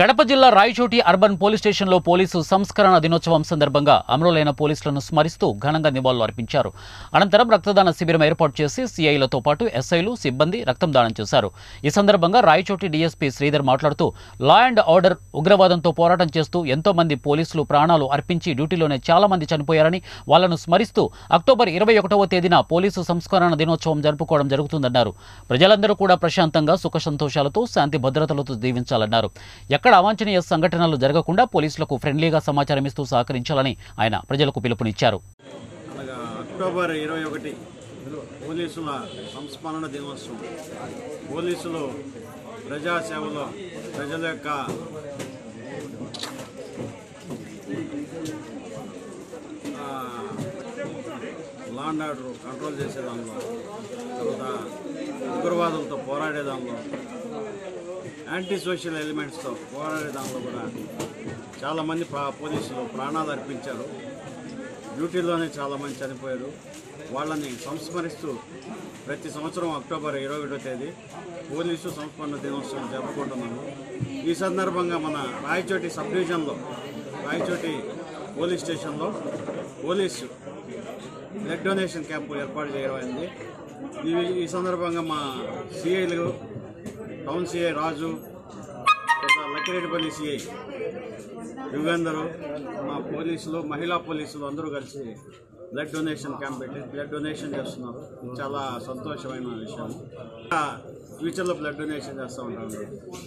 కడప జిల్లా Rayachoti urban police స్టేషన్లో police సంస్కరణ దినోత్సవం సందర్భంగా అమరులైన పోలీసులను స్మరిస్తూ ఘనంగా నివాళులు అర్పించారు అనంతరం రక్తదాన శిబిరం ఏర్పాటు చేసి సీఐలతో పాటు ఎస్ఐలు సిబ్బంది రక్తం దానం చేశారు ఈ సందర్భంగా రాయచోటి డీఎస్పీ శ్రీధర్ మాట్లాడుతూ లా అండ్ ఆర్డర్ ఉగ్రవాదంతో పోరాటం చేస్తూ ఎంతో మంది పోలీసులు ప్రాణాలు అర్పించి డ్యూటీలోనే చాలా మంది చనిపోయారని వాళ్లను స్మరిస్తూ అక్టోబర్ ఇరవై ఒకటవ తేదీన పోలీసు సంస్కరణ దినోత్సవం జరుపుకోవడం జరుగుతుందన్నారు ప్రజలందరూ కూడా ప్రశాంతంగా సుఖ సంతోషాలతో శాంతి భద్రతలతో జీవించాలన్నారు ఎక్కడ అవాంఛనీయ సంఘటనలు జరగకుండా పోలీసులకు ఫ్రెండ్లీగా సమాచారం ఇస్తూ సహకరించాలని ఆయన ప్రజలకు పిలుపునిచ్చారు అనగా అక్టోబర్ ఇరవై ఒకటి పోలీసుల సంస్మరణ దినోత్సవం పోలీసులు ప్రజాసేవలో ప్రజల యొక్క ఆ, లా అండ్ ఆర్డర్ కంట్రోల్ చేసే దానిలో తర్వాత ఉగ్రవాదులతో పోరాడే దానిలో యాంటీ సోషల్ ఎలిమెంట్స్తో పోరాడే దానిలో కూడా చాలామంది ప్రా- పోలీసులు ప్రాణాలు అర్పించారు డ్యూటీలోనే చాలామంది చనిపోయారు వాళ్ళని సంస్మరిస్తూ ప్రతి సంవత్సరం అక్టోబర్ ఇరవై ఒకటో తేదీ పోలీసు సంస్మరణ దినోత్సవం జరుపుకుంటున్నాము ఈ సందర్భంగా మన రాయచోటి సబ్ డివిజన్లో రాయచోటి పోలీస్ స్టేషన్లో పోలీసు బ్లడ్ డొనేషన్ క్యాంపు ఏర్పాటు చేయమైంది ఈ ఈ సందర్భంగా మా సిఐలు టౌన్ సిఐ రాజు తర్వాత లక్కిరెడ్డిపల్లి సిఐ యుగంధరు మా పోలీసులు మహిళా పోలీసులు అందరూ కలిసి బ్లడ్ డొనేషన్ క్యాంప్ పెట్టి బ్లడ్ డొనేషన్ చేస్తున్నారు ఇది చాలా సంతోషమైన విషయం ఇంకా ఫ్యూచర్లో బ్లడ్ డొనేషన్ చేస్తూ ఉంటాము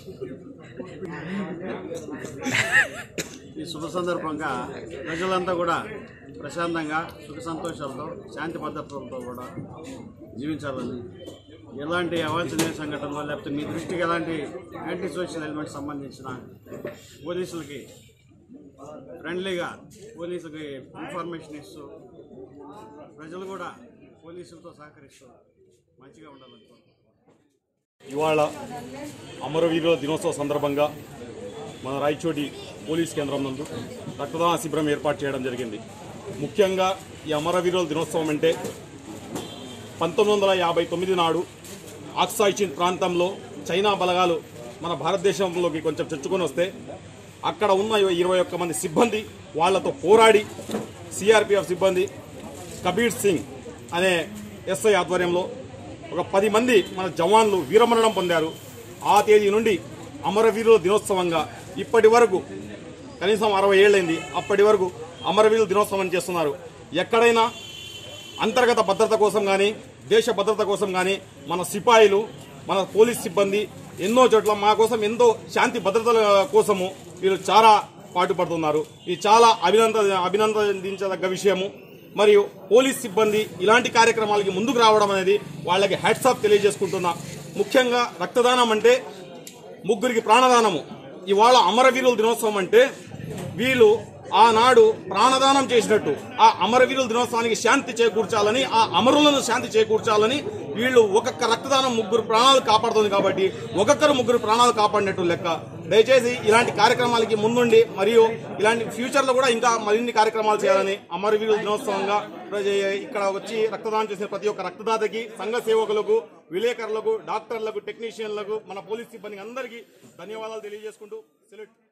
ఈ శుభ సందర్భంగా ప్రజలంతా కూడా ప్రశాంతంగా సుఖ సంతోషాలతో శాంతి భద్రతలతో కూడా జీవించాలని ఎలాంటి అవాంఛనీయ సంఘటనలు లేకపోతే మీ దృష్టికి ఎలాంటి యాంటీ సోషల్ ఎలిమెంట్స్ సంబంధించిన పోలీసులకి ఫ్రెండ్లీగా పోలీసులకి ఇన్ఫర్మేషన్ ఇస్తూ ప్రజలు కూడా పోలీసులతో సహకరిస్తూ మంచిగా ఉండాలనుకుంటున్నాను ఇవాళ అమరవీరుల దినోత్సవ సందర్భంగా మన రాయచోటి పోలీస్ కేంద్రం నందు రక్తదాన శిబిరం ఏర్పాటు చేయడం జరిగింది ముఖ్యంగా ఈ అమరవీరుల దినోత్సవం అంటే పంతొమ్మిది వందల యాభై తొమ్మిది నాడు ఆక్సాయిచిన్ ప్రాంతంలో చైనా బలగాలు మన భారతదేశంలోకి కొంచెం చొచ్చుకొని వస్తే అక్కడ ఉన్న ఇరవై ఒక్క మంది సిబ్బంది వాళ్లతో పోరాడి సిఆర్పిఎఫ్ సిబ్బంది కబీర్ సింగ్ అనే ఎస్ఐ ఆధ్వర్యంలో ఒక పది మంది మన జవాన్లు వీరమరణం పొందారు ఆ తేదీ నుండి అమరవీరుల దినోత్సవంగా ఇప్పటి వరకు కనీసం అరవై ఏళ్ళైంది అప్పటి వరకు అమరవీరుల దినోత్సవం చేస్తున్నారు ఎక్కడైనా అంతర్గత భద్రత కోసం కానీ దేశ భద్రత కోసం కానీ మన సిపాయిలు మన పోలీస్ సిబ్బంది ఎన్నో చోట్ల మా కోసం ఎంతో శాంతి భద్రతల కోసము వీళ్ళు చాలా పాటుపడుతున్నారు ఇది చాలా అభినంద అభినందించదగ్గ విషయము మరియు పోలీస్ సిబ్బంది ఇలాంటి కార్యక్రమాలకి ముందుకు రావడం అనేది వాళ్ళకి హ్యాట్స్ ఆఫ్ తెలియజేసుకుంటున్నా ముఖ్యంగా రక్తదానం అంటే ముగ్గురికి ప్రాణదానము ఇవాళ అమరవీరుల దినోత్సవం అంటే వీళ్ళు ఆనాడు ప్రాణదానం చేసినట్టు ఆ అమరవీరుల దినోత్సవానికి శాంతి చేకూర్చాలని ఆ అమరులను శాంతి చేకూర్చాలని వీళ్ళు ఒక్కొక్క రక్తదానం ముగ్గురు ప్రాణాలు కాపాడుతుంది కాబట్టి ఒక్కొక్కరు ముగ్గురు ప్రాణాలు కాపాడినట్టు లెక్క దయచేసి ఇలాంటి కార్యక్రమాలకి ముందుండి మరియు ఇలాంటి ఫ్యూచర్ లో కూడా ఇంకా మరిన్ని కార్యక్రమాలు చేయాలని అమరవీరుల దినోత్సవంగా ప్రజ- ఇక్కడ వచ్చి రక్తదానం చేసిన ప్రతి ఒక్క రక్తదాతకి సంఘ సేవకులకు విలేకరులకు డాక్టర్లకు టెక్నీషియన్లకు మన పోలీస్ సిబ్బంది అందరికీ ధన్యవాదాలు తెలియజేసుకుంటూ సెలెక్ట్